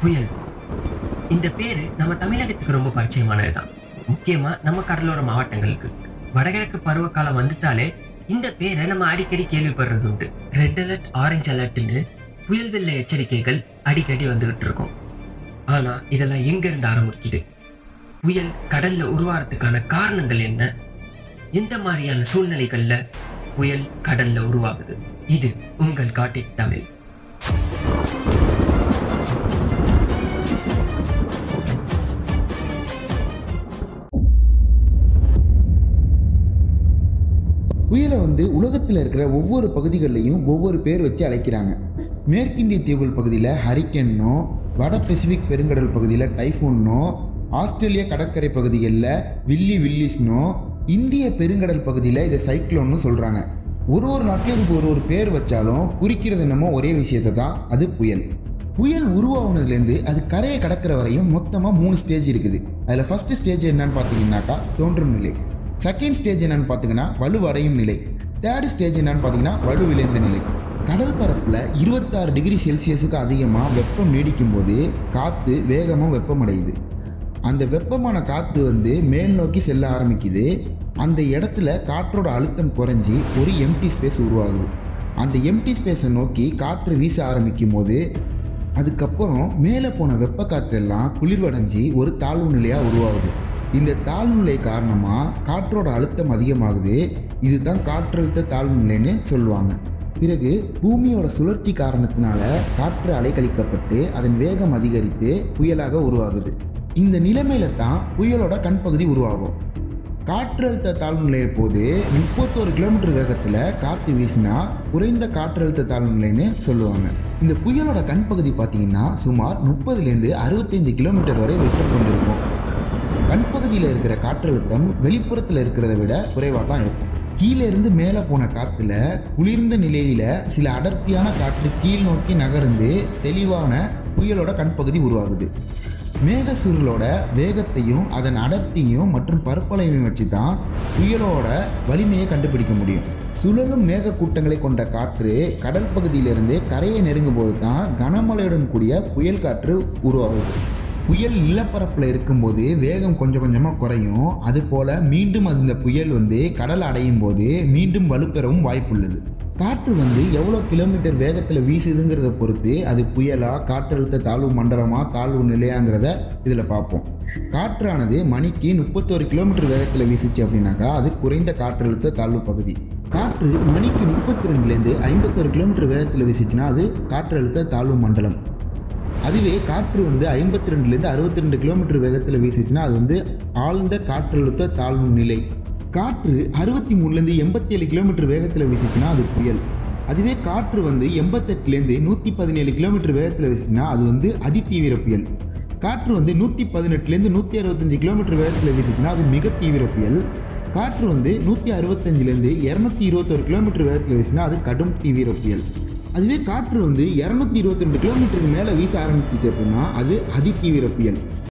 புயல் இந்த பேரு நம்ம தமிழகத்துக்கு ரொம்ப பரிச்சயமானது தான் முக்கியமா நம்ம கடலோர மாவட்டங்களுக்கு வடகிழக்கு பருவகாலம் வந்துட்டாலே இந்த பேரை நம்ம அடிக்கடி கேள்விப்படுறது உண்டு ரெட் அலர்ட் ஆரஞ்சு அலர்ட்னு புயல் வெள்ள எச்சரிக்கைகள் அடிக்கடி வந்துகிட்டு இருக்கும் ஆனா இதெல்லாம் எங்க இருந்து ஆரம்பிக்குது புயல் கடல்ல உருவாகிறதுக்கான காரணங்கள் என்ன எந்த மாதிரியான சூழ்நிலைகள்ல புயல் கடல்ல உருவாகுது இது உங்கள் காட்டிக் தமிழ் புயலை வந்து உலகத்தில் இருக்கிற ஒவ்வொரு பகுதிகளிலையும் ஒவ்வொரு பேர் வச்சு அழைக்கிறாங்க மேற்கிந்திய தீவுகள் பகுதியில் ஹரிக்கன்னோ வட பசிபிக் பெருங்கடல் பகுதியில் டைஃபூன்னோ ஆஸ்திரேலிய கடற்கரை பகுதிகளில் வில்லி வில்லிஸ்னோ இந்திய பெருங்கடல் பகுதியில் இதை சைக்ளோன்னு சொல்கிறாங்க ஒரு ஒரு நாட்டிலும் இதுக்கு ஒரு ஒரு பேர் வச்சாலும் குறிக்கிறது என்னமோ ஒரே விஷயத்தை தான் அது புயல் புயல் உருவாகுனதுலேருந்து அது கரையை கடக்கிற வரையும் மொத்தமாக மூணு ஸ்டேஜ் இருக்குது அதில் ஃபஸ்ட்டு ஸ்டேஜ் என்னன்னு பார்த்தீங்கன்னாக்கா தோன்றும் நிலை செகண்ட் ஸ்டேஜ் என்னன்னு பார்த்தீங்கன்னா வலுவடையும் நிலை தேர்ட் ஸ்டேஜ் என்னன்னு பார்த்தீங்கன்னா வலுவிழைந்த நிலை கடல் பரப்பில் இருபத்தாறு டிகிரி செல்சியஸுக்கு அதிகமாக வெப்பம் நீடிக்கும் போது காற்று வேகமாக வெப்பமடையுது அந்த வெப்பமான காற்று வந்து மேல் நோக்கி செல்ல ஆரம்பிக்குது அந்த இடத்துல காற்றோட அழுத்தம் குறைஞ்சி ஒரு எம்டி ஸ்பேஸ் உருவாகுது அந்த எம்டி ஸ்பேஸை நோக்கி காற்று வீச ஆரம்பிக்கும் போது அதுக்கப்புறம் மேலே போன வெப்ப காற்றெல்லாம் குளிர்வடைஞ்சி ஒரு தாழ்வு நிலையாக உருவாகுது இந்த தாழ்வு நிலை காரணமாக காற்றோட அழுத்தம் அதிகமாகுது இதுதான் காற்றழுத்த தாழ்வு நிலைன்னு சொல்லுவாங்க பிறகு பூமியோட சுழற்சி காரணத்தினால காற்று அலைக்கழிக்கப்பட்டு அதன் வேகம் அதிகரித்து புயலாக உருவாகுது இந்த நிலைமையில தான் புயலோட கண்பகுதி உருவாகும் காற்றழுத்த தாழ்வு நிலையின் போது முப்பத்தோரு கிலோமீட்டர் வேகத்தில் காற்று வீசினா குறைந்த காற்றழுத்த தாழ்வு நிலைன்னு சொல்லுவாங்க இந்த புயலோட கண்பகுதி பார்த்தீங்கன்னா சுமார் முப்பதுலேருந்து அறுபத்தைந்து கிலோமீட்டர் வரை வெப்பம் கொண்டிருக்கும் கண்பகுதியில் இருக்கிற காற்றழுத்தம் வெளிப்புறத்தில் இருக்கிறத விட குறைவாக தான் இருக்கும் கீழே இருந்து மேலே போன காற்றுல குளிர்ந்த நிலையில் சில அடர்த்தியான காற்று கீழ் நோக்கி நகர்ந்து தெளிவான புயலோட கண்பகுதி உருவாகுது மேக சுருளோட வேகத்தையும் அதன் அடர்த்தியும் மற்றும் பரப்பளவையும் வச்சு தான் புயலோட வலிமையை கண்டுபிடிக்க முடியும் சுழலும் மேக கூட்டங்களை கொண்ட காற்று கடல் பகுதியிலிருந்து கரையை நெருங்கும் போது தான் கனமழையுடன் கூடிய புயல் காற்று உருவாகுது புயல் நிலப்பரப்பில் இருக்கும்போது வேகம் கொஞ்சம் கொஞ்சமாக குறையும் அதுபோல் மீண்டும் அது இந்த புயல் வந்து கடல் அடையும் போது மீண்டும் வலுப்பெறவும் வாய்ப்புள்ளது காற்று வந்து எவ்வளோ கிலோமீட்டர் வேகத்தில் வீசுதுங்கிறத பொறுத்து அது புயலா காற்றழுத்த தாழ்வு மண்டலமா தாழ்வு நிலையாங்கிறத இதில் பார்ப்போம் காற்றானது மணிக்கு முப்பத்தோரு கிலோமீட்டர் வேகத்தில் வீசுச்சு அப்படின்னாக்கா அது குறைந்த காற்றழுத்த தாழ்வு பகுதி காற்று மணிக்கு முப்பத்தி ரெண்டுலேருந்து ஐம்பத்தோரு கிலோமீட்டர் வேகத்தில் வீசுச்சுன்னா அது காற்றழுத்த தாழ்வு மண்டலம் அதுவே காற்று வந்து ஐம்பத்தி ரெண்டுலேருந்து அறுபத்தி ரெண்டு கிலோமீட்டர் வேகத்தில் வீசுச்சுன்னா அது வந்து ஆழ்ந்த காற்றழுத்த தாழ்வு நிலை காற்று அறுபத்தி மூணுலேருந்து எண்பத்தி ஏழு கிலோமீட்டர் வேகத்தில் வீசுச்சுன்னா அது புயல் அதுவே காற்று வந்து எண்பத்தெட்டுலேருந்து நூற்றி பதினேழு கிலோமீட்டர் வேகத்தில் வீசுச்சுன்னா அது வந்து அதிதீவிர புயல் காற்று வந்து நூற்றி பதினெட்டுலேருந்து நூற்றி அறுபத்தஞ்சு கிலோமீட்டர் வேகத்தில் வீசுச்சுன்னா அது மிக தீவிர புயல் காற்று வந்து நூற்றி அறுபத்தஞ்சிலேருந்து இரநூத்தி இருபத்தொரு கிலோமீட்டர் வேகத்தில் வீசினா அது கடும் தீவிர புயல் அதுவே காற்று வந்து இரநூத்தி இருபத்தி ரெண்டு கிலோமீட்டருக்கு மேலே வீச ஆரம்பிச்சிச்சு அப்படின்னா அது அதிதீவிர புயல்